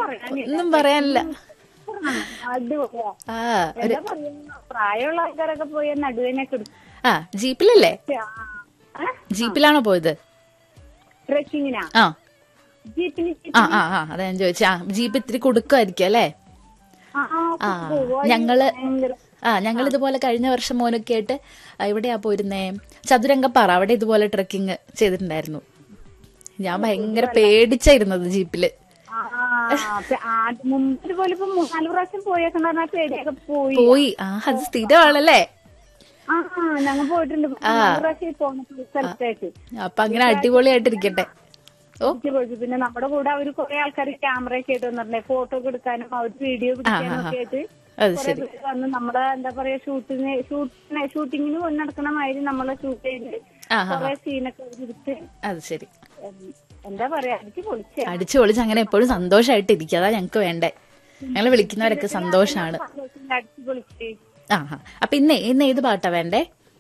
പറയാനില്ല ഒന്നും പറയാനില്ല അടിപൊളിയാ ആ എന്താ പറയാ പ്രായമുള്ള ആൾക്കാരൊക്കെ പോയി നടുവിനൊക്കെ എടുക്കും ആ ജീപ്പിലല്ലേ ആ ജീപ്പിലാണോ പോയത് ട്രക്കിങ്ങിനാ ആ ജീപ്പിന് ആ ആ ആ അതാ ഞാൻ ചോദിച്ചാ ആ ജീപ്പ് ഇത്തിരി കൊടുക്കുമായിരിക്കും അല്ലേ ആ, ആ, ആ പോവാ. ഞങ്ങള് ഭയങ്കര ആ ഞങ്ങൾ ഇതുപോലെ കഴിഞ്ഞ വർഷം മോനൊക്കെ ആയിട്ട് ആ, എവിടെയാ പോയിരുന്നേ ചതുരംഗപ്പാറ അവിടെ ഇതുപോലെ ട്രക്കിംഗ് ചെയ്തിട്ടുണ്ടായിരുന്നു ഞാൻ ഭയങ്കര പേടിച്ചായിരുന്നത് ജീപ്പില് ആ, പെ- ആ, മുമ്പ് ഇതുപോലെ ഇപ്പൊ മൂന്നാല് പ്രാവശ്യം പോയേക്കണ പറഞ്ഞാൽ പേടിയൊക്കെ പോയി പോയി ആ അത് സ്ഥിരമാണല്ലേ ആ ആ, ഞങ്ങൾ പോയിട്ടുണ്ട് മൂന്നാല് പ്രാവശ്യം പോണ സ്ഥലത്തേക്ക് അപ്പൊ അങ്ങനെ അടിപൊളിയായിട്ടിരിക്കട്ടെ ഓ തിരിച്ച് പോയി. പിന്നെ നമ്മുടെ കൂടെ അവര് കുറെ ആൾക്കാർ ക്യാമറ ഒക്കെ ആയിട്ട് വന്നിട്ടുണ്ടേ ഫോട്ടോ ഒക്കെ എടുക്കാനും അവർ വീഡിയോ പിടിക്കാനും ഒക്കെ ആയിട്ട് അത് കുറെ ശരി പേര് വന്ന് നമ്മളെ എന്താ പറയാ ഷൂട്ടിങ് ഷൂട്ടിന് ഷൂട്ടിങ്ങിന് കൊണ്ട് നടക്കണ മാതിരി നമ്മളെ ഷൂട്ട് ചെയ്ത് ആ ആ കുറെ സീനൊക്കെ എടുത്ത് അത് ശരി ഉം, എന്താ പറയാ എനിക്ക് പൊളിച്ചേ അടിച്ചു പൊളിച്ച് അങ്ങനെ എപ്പോഴും സന്തോഷമായിട്ടിരിക്കുക അതാ ഞങ്ങക്ക് വേണ്ടേ ഞങ്ങൾ വിളിക്കുന്നവരൊക്കെ സന്തോഷാണ് അടിച്ചു പൊളിച്ച് ആ ആ. അപ്പൊ ഇന്ന് ഇന്ന് ഏത് പാട്ടാ വേണ്ടേ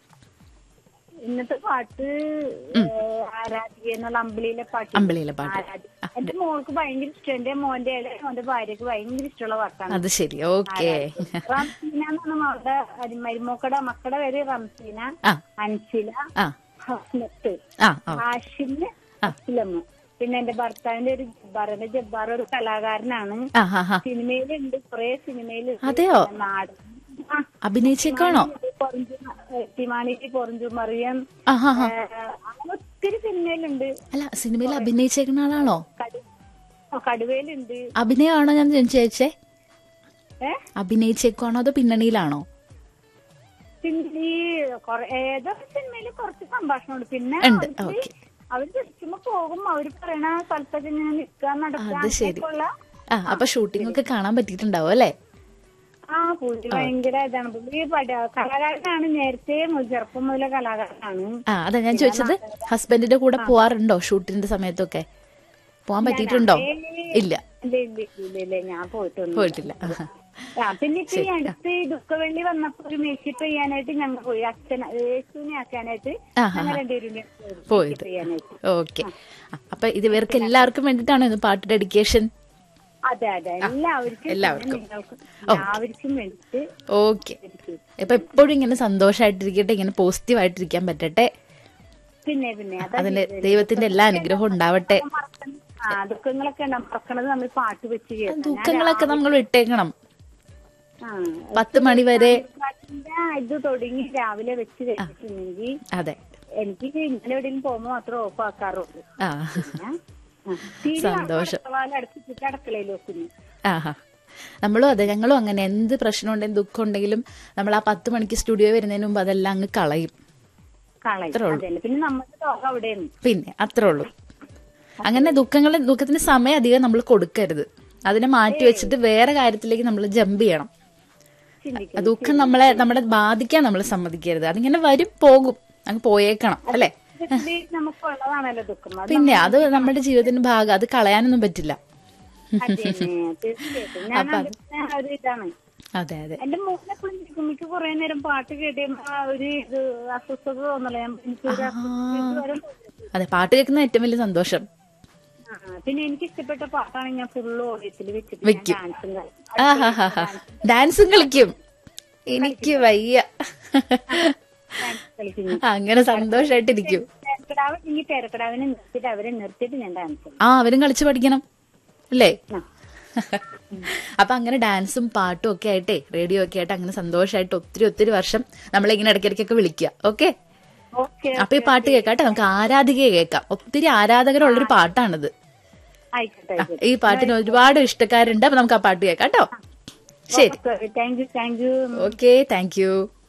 ഇന്നത്തെ പാട്ട് ആരാധിക എന്നുള്ള അമ്പിളിയിലെ പാട്ട് അമ്പിളിയിലെ പാട്ട് ആരാധിക എന്റെ മോൾക്ക് ഭയങ്കര ഇഷ്ടം എന്റെ മോന്റെ ഇളയ മോന്റെ ഭാര്യക്ക് ഭയങ്കര ഇഷ്ടമുള്ള പാട്ടാണ് അത് ശരി ഓക്കെ റംസീന എന്നാണ് മകളുടെ അരി- മരുമക്കളുടെ മക്കളുടെ പേര് റംസീന ആ അൻസില ആ ഹസ്നത്ത് ആ ആ ആഷില് അസ്ലമ് പിന്നെ എന്റെ ഭർത്താവിന്റെ ഒരു ജബ്ബാർ എന്റെ ജബ്ബാർ ഒരു കലാകാരനാണ് ആ ഹാ ഹാ സിനിമയിലുണ്ട് കുറെ സിനിമയിൽ അതെയോ? നാടൻ ആ, അഭിനയിച്ചേക്കാണോ പൊറഞ്ചു തിമാനിക്ക് പൊറഞ്ചു മറിയം ആ ഹാ ഹാ ഏഹ്, അങ്ങനെ ഒത്തിരി സിനിമയിലുണ്ട് അല്ല സിനിമയിൽ അഭിനയിച്ചേക്കുന്ന ആളാണോ കടു ഓ, കടുവയിലുണ്ട് അഭിനയമാണോ ഞാൻ ചോദിച്ചേ ഏ അഭിനയിച്ചേക്കുവാണോ അതോ പിന്നണിയിലാണോ പിന്നെ ഈ കൊറേ- ഏതോ സിനിമയില് കുറച്ച് സംഭാഷണമുണ്ട് പിന്നെ ഉണ്ട്, അവർക്ക് ഓക്കേ. അവര് വിളിക്കുമ്പോ പോകും അവര് പറയണ സ്ഥലത്തൊക്കെ ഇങ്ങനെ നിൽക്കാൻ നടക്കാൻ അത് ശരി അങ്ങനെയൊക്കെയുള്ള ആ അപ്പൊ ഷൂട്ടിംഗ് ഒക്കെ കാണാൻ പറ്റിയിട്ടുണ്ടാവും അല്ലേ ആ പുള്ളി ഭയങ്കര ഇതാണ് പുള്ളി പഠ- കലാകാരനാണ് നേരത്തെ മുതൽ ചെറുപ്പം മുതലേ കലാകാരനാണ് ആ അതാ ഞാൻ ചോദിച്ചത് ഹസ്ബൻഡിന്റെ കൂടെ പോവാറുണ്ടോ ഷൂട്ടിന്റെ സമയത്തൊക്കെ പോവാൻ പറ്റിയിട്ടുണ്ടോ ഇല്ല ഇല്ല ഇല്ല ഇല്ല ഇല്ല ഞാൻ പോയിട്ടൊന്നും പോയിട്ടില്ല ആഹാ. ആ പിന്നെ ഇപ്പൊ ഈ അടുത്ത് ഈ ദുഃഖവെള്ളി വന്നപ്പോ ഒരു മേക്കപ്പ് ചെയ്യാനായിട്ട് ഞങ്ങൾ പോയി അച്ഛൻ യേശുവിനെ ആക്കാനായിട്ട് ആഹാ. ഞങ്ങൾ രണ്ടുപേരും പോയത് makeup ചെയ്യാനായിട്ട് ഓക്കെ അപ്പൊ ഇത് ഇവർക്ക് എല്ലാവർക്കും വേണ്ടിട്ടാണോ ഇത് പാട്ട് ഡെഡിക്കേഷൻ അതെ അതെ എല്ലാവർക്കും എല്ലാവർക്കും. പിന്നെ നിങ്ങൾക്കും എല്ലാവർക്കും വേണ്ടിട്ട് ഓക്കെ ഇപ്പൊ എപ്പോഴും ഇങ്ങനെ സന്തോഷമായിട്ടിരിക്കട്ടെ ഇങ്ങനെ പോസിറ്റീവ് ആയിട്ടിരിക്കാൻ പറ്റട്ടെ പിന്നെ പിന്നെ അതാ അതിന്റെ ദൈവത്തിന്റെ എല്ലാ അനുഗ്രഹവും ഉണ്ടാവട്ടെ മറക്കണ- ആ ദുഃഖങ്ങളൊക്കെ ഉണ്ടാവും മറക്കണത് നമ്മൾ പാട്ട് വെച്ച് കേൾക്കണം ദുഃഖങ്ങളൊക്കെ നമ്മൾ വിട്ടേക്കണം ആ പത്ത് മണി വരെ പാട്ടിന്റെ ഇത് തുടങ്ങി രാവിലെ വെച്ച് കഴിഞ്ഞിട്ടുണ്ടെങ്കിൽ അതെ എനിക്ക് ഇന്നലെ എവിടെയും പോകുമ്പോ മാത്രമേ ഓഫ് ആക്കാറുള്ളൂ ആ പിന്നെ, ആ, തീരെ സന്തോഷം. അടുക്കളവാതിൽ അടച്ചിട്ട് അടുക്കളയിൽ വെക്കുന്നു ആഹാ നമ്മളും അതെ ഞങ്ങളും അങ്ങനെ എന്ത് പ്രശ്നം ഉണ്ടെങ്കിലും ദുഃഖം ഉണ്ടെങ്കിലും നമ്മൾ ആ പത്ത് മണിക്ക് സ്റ്റുഡിയോ വരുന്നതിന് മുമ്പ് അതെല്ലാം അങ്ങ് കളയും കളയും അത്രേ ഉള്ളൂ. അതല്ലേ പിന്നെ നമ്മുടെ ലോകം അവിടെയാണ് പിന്നെ അത്രേ ഉള്ളൂ അങ്ങനെ ദുഃഖങ്ങൾ ദുഃഖത്തിന് സമയം അധികം നമ്മൾ കൊടുക്കരുത് അതിനെ മാറ്റി വെച്ചിട്ട് വേറെ കാര്യത്തിലേക്ക് നമ്മൾ ജമ്പ് ചെയ്യണം ചിന്തിക്കും ആ ദുഃഖം നമ്മളെ നമ്മളെ ബാധിക്കാൻ നമ്മൾ സമ്മതിക്കരുത് അതിങ്ങനെ വരും പോകും അങ്ങ് പോയേക്കണം അല്ലേ ഇത് നമുക്കുള്ളതാണല്ലോ ദുഃഖം അത് പിന്നെ അത് നമ്മുടെ ജീവിതത്തിന്റെ ഭാഗം അത് കളയാനൊന്നും പറ്റില്ല അതന്നെ, തീർച്ചയായിട്ടും ഞാൻ അതിന്റെ ഒരു ഇതാണ് അതെ അതെ എന്റെ മോനെ എപ്പോഴും എനിക്ക് കുറെ നേരം പാട്ട് കേട്ടുമ്പോ ഒരു ഇത് അസ്വസ്ഥത തോന്നല ഞാൻ എനിക്ക് ഒരു അസ്വസ്ഥത ഇതുവരെ തോന്നിയിട്ടില്ല. അതെ പാട്ട് കേൾക്കുന്ന ഏറ്റവും വലിയ സന്തോഷം ആ, പിന്നെ എനിക്ക് ഇഷ്ടപ്പെട്ട പാട്ടാണ് ഞാൻ ഫുള്ള് ഓഡിയത്തിൽ വെച്ചിട്ട് വെക്കും. ഡാൻസും ആഹാഹാഹാ. ഡാൻസും കളിക്കും എനിക്ക് വയ്യ കളിക്കുന്നു അങ്ങനെ സന്തോഷായിട്ടിരിക്കും പേരക്കിടാവ് ഈ പേരക്കിടാവിനെ നിർത്തിയിട്ട് അവരെ നിർത്തിയിട്ട് ഞാൻ ഡാൻസ് കളിക്കും. ആ അവരും കളിച്ചു പഠിക്കണം അല്ലേ ആ. അപ്പൊ അങ്ങനെ ഡാൻസും പാട്ടും ഒക്കെ ആയിട്ടേ റേഡിയോ ഒക്കെ ആയിട്ട് അങ്ങനെ സന്തോഷമായിട്ട് ഒത്തിരി ഒത്തിരി വർഷം നമ്മളിങ്ങനെ ഇടയ്ക്കിടയ്ക്കൊക്കെ വിളിക്കുക ഓക്കെ ഓക്കെ അപ്പൊ ഈ പാട്ട് കേൾക്കാട്ടെ നമുക്ക് ആരാധികയെ കേൾക്കാം ഒത്തിരി ആരാധകരുള്ളൊരു പാട്ടാണിത് ആയിക്കോട്ടെ ആയിക്കോട്ടെ ഈ പാട്ടിന് ഒരുപാട് ഇഷ്ടക്കാരുണ്ട് അപ്പൊ നമുക്ക് ആ പാട്ട് കേൾക്കാം കേട്ടോ ശരി thank you thank you okay thank U